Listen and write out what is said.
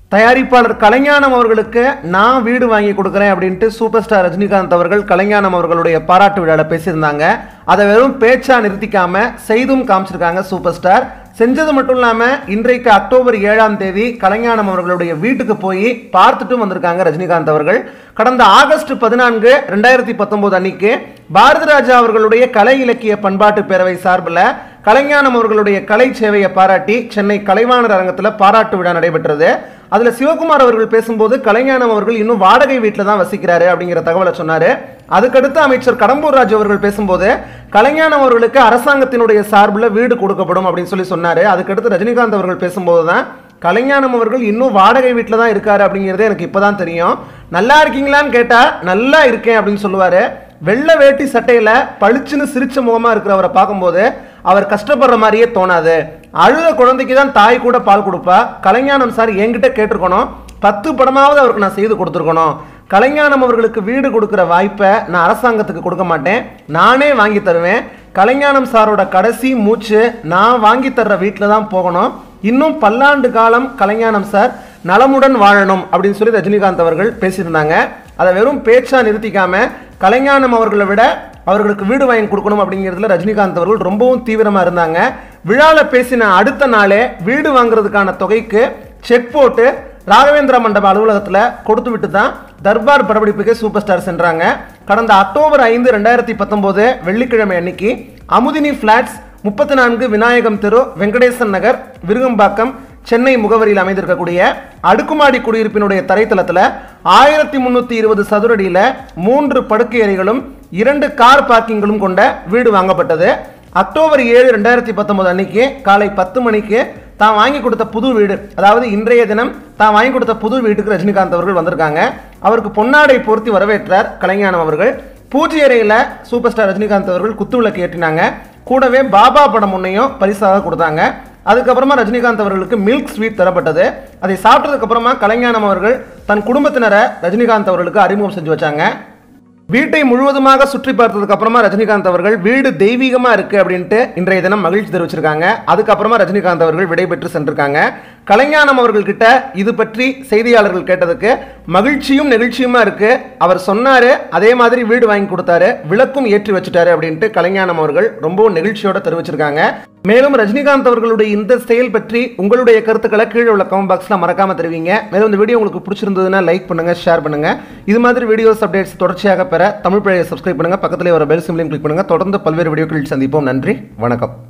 தயாரிப்பாளர் கலைஞானம் அவர்களுக்கு நான் வீடு வாங்கி கொடுக்குறேன் அப்படின்ட்டு சூப்பர் ஸ்டார் ரஜினிகாந்த் அவர்கள் கலைஞானம் அவர்களுடைய பாராட்டு விழாவில் பேசியிருந்தாங்க அதை வெறும் பேச்சா நிறுத்திக்காம செய்தும் காமிச்சிருக்காங்க சூப்பர் ஸ்டார் செஞ்சது மட்டும் இல்லாமல் இன்றைக்கு அக்டோபர் ஏழாம் தேதி கலைஞானம் அவர்களுடைய வீட்டுக்கு போய் பார்த்துட்டும் வந்திருக்காங்க ரஜினிகாந்த் அவர்கள் கடந்த ஆகஸ்ட் பதினான்கு ரெண்டாயிரத்தி பத்தொன்பது அன்னைக்கு பாரதி ராஜா அவர்களுடைய கலை இலக்கிய பண்பாட்டு பேரவை சார்பில் கலைஞானம் அவர்களுடைய கலை சேவையை பாராட்டி சென்னை கலைவாணர் அரங்கத்தில் பாராட்டு விழா நடைபெற்றது அதில் சிவகுமார் அவர்கள் பேசும்போது கலைஞானம் அவர்கள் இன்னும் வாடகை வீட்டில் தான் வசிக்கிறாரு அப்படிங்கிற தகவலை சொன்னார் அதுக்கடுத்து அமைச்சர் கடம்பூர் ராஜு அவர்கள் பேசும்போது கலைஞானம் அவர்களுக்கு அரசாங்கத்தினுடைய சார்பில் வீடு கொடுக்கப்படும் அப்படின்னு சொல்லி சொன்னார் அதுக்கடுத்து ரஜினிகாந்த் அவர்கள் பேசும்போது தான் கலைஞானம் அவர்கள் இன்னும் வாடகை வீட்டில் தான் இருக்காரு அப்படிங்கிறது எனக்கு இப்போதான் தெரியும் நல்லா இருக்கீங்களான்னு கேட்டால் நல்லா இருக்கேன் அப்படின்னு சொல்லுவார் வெள்ளை வேட்டி சட்டையில் பளிச்சுன்னு சிரிச்ச முகமாக இருக்கிறவரை பார்க்கும்போது அவர் கஷ்டப்படுற மாதிரியே தோணாது அழுத குழந்தைக்கு தான் தாய் கூட பால் கொடுப்பா கலைஞானம் சார் என்கிட்ட கேட்டிருக்கணும் பத்து படமாவது அவருக்கு நான் செய்து கொடுத்துருக்கணும் கலைஞானம் அவர்களுக்கு வீடு கொடுக்குற வாய்ப்பை நான் அரசாங்கத்துக்கு கொடுக்க மாட்டேன் நானே வாங்கி தருவேன் கலைஞானம் சாரோட கடைசி மூச்சு நான் வாங்கி தர்ற வீட்டில் தான் போகணும் இன்னும் பல்லாண்டு காலம் கலைஞானம் சார் நலமுடன் வாழணும் அப்படின்னு சொல்லி ரஜினிகாந்த் அவர்கள் பேசியிருந்தாங்க அதை வெறும் பேச்சா நிறுத்திக்காம கலைஞானம் அவர்களை விட அவர்களுக்கு வீடு வாங்கி கொடுக்கணும் அப்படிங்கிறதுல ரஜினிகாந்த் அவர்கள் ரொம்பவும் தீவிரமாக இருந்தாங்க விழாவில் பேசின அடுத்த நாளே வீடு வாங்குறதுக்கான தொகைக்கு செக் போட்டு ராகவேந்திரா மண்டப அலுவலகத்தில் கொடுத்து விட்டு தான் தர்பார் படப்பிடிப்புக்கு சூப்பர் ஸ்டார் சென்றாங்க கடந்த அக்டோபர் ஐந்து ரெண்டாயிரத்தி பத்தொம்போது வெள்ளிக்கிழமை அன்னைக்கு அமுதினி ஃபிளாட்ஸ் முப்பத்தி நான்கு விநாயகம் தெரு வெங்கடேசன் நகர் விருகம்பாக்கம் சென்னை முகவரியில் அமைந்திருக்கக்கூடிய அடுக்குமாடி குடியிருப்பினுடைய தரைத்தளத்தில் ஆயிரத்தி முந்நூற்றி இருபது சதுரடியில் மூன்று படுக்கை அறைகளும் இரண்டு கார் பார்க்கிங்களும் கொண்ட வீடு வாங்கப்பட்டது அக்டோபர் ஏழு ரெண்டாயிரத்தி பத்தொன்பது அன்னைக்கு காலை பத்து மணிக்கு தான் வாங்கி கொடுத்த புது வீடு அதாவது இன்றைய தினம் தான் வாங்கி கொடுத்த புது வீட்டுக்கு ரஜினிகாந்த் அவர்கள் வந்திருக்காங்க அவருக்கு பொன்னாடை பொருத்தி வரவேற்றார் கலைஞானம் அவர்கள் பூஜை அறையில் சூப்பர் ஸ்டார் ரஜினிகாந்த் அவர்கள் குத்துவிளக்கு ஏற்றினாங்க கூடவே பாபா படம் ஒன்றையும் பரிசாக கொடுத்தாங்க அதுக்கப்புறமா ரஜினிகாந்த் அவர்களுக்கு மில்க் ஸ்வீட் தரப்பட்டது அதை சாப்பிட்டதுக்கு அப்புறமா கலைஞானம் அவர்கள் தன் குடும்பத்தினரை ரஜினிகாந்த் அவர்களுக்கு அறிமுகம் செஞ்சு வச்சாங்க வீட்டை முழுவதுமாக சுற்றி பார்த்ததுக்கு அப்புறமா ரஜினிகாந்த் அவர்கள் வீடு தெய்வீகமா இருக்கு அப்படின்ட்டு இன்றைய தினம் மகிழ்ச்சி தெரிவிச்சிருக்காங்க அதுக்கப்புறமா ரஜினிகாந்த் அவர்கள் விடைபெற்று சென்றிருக்காங்க கலைஞானம் அவர்கள் கிட்ட இது பற்றி செய்தியாளர்கள் கேட்டதுக்கு மகிழ்ச்சியும் நெகிழ்ச்சியுமா இருக்கு அவர் சொன்னாரு அதே மாதிரி வீடு வாங்கி கொடுத்தாரு விளக்கும் ஏற்றி வச்சுட்டாரு அப்படின்ட்டு கலைஞானம் அவர்கள் ரொம்பவும் நெகிழ்ச்சியோட தெரிவிச்சிருக்காங்க மேலும் ரஜினிகாந்த் அவர்களுடைய இந்த செயல் பற்றி உங்களுடைய கருத்துக்களை கீழே உள்ள கமெண்ட் பாக்ஸ்ல மறக்காம தெரிவிங்க மேலும் இந்த வீடியோ உங்களுக்கு பிடிச்சிருந்ததுன்னா லைக் பண்ணுங்க ஷேர் பண்ணுங்க இது மாதிரி வீடியோஸ் அப்டேட்ஸ் தொடர்ச்சியாக பெற தமிழ் பிழையை சப்ஸ்கிரைப் பண்ணுங்க பக்கத்திலே வர பெல் சிம்லையும் கிளிக் பண்ணுங்க தொடர்ந்து பல்வேறு வீடியோக்களில் சந்திப்போம் நன்றி வணக்கம்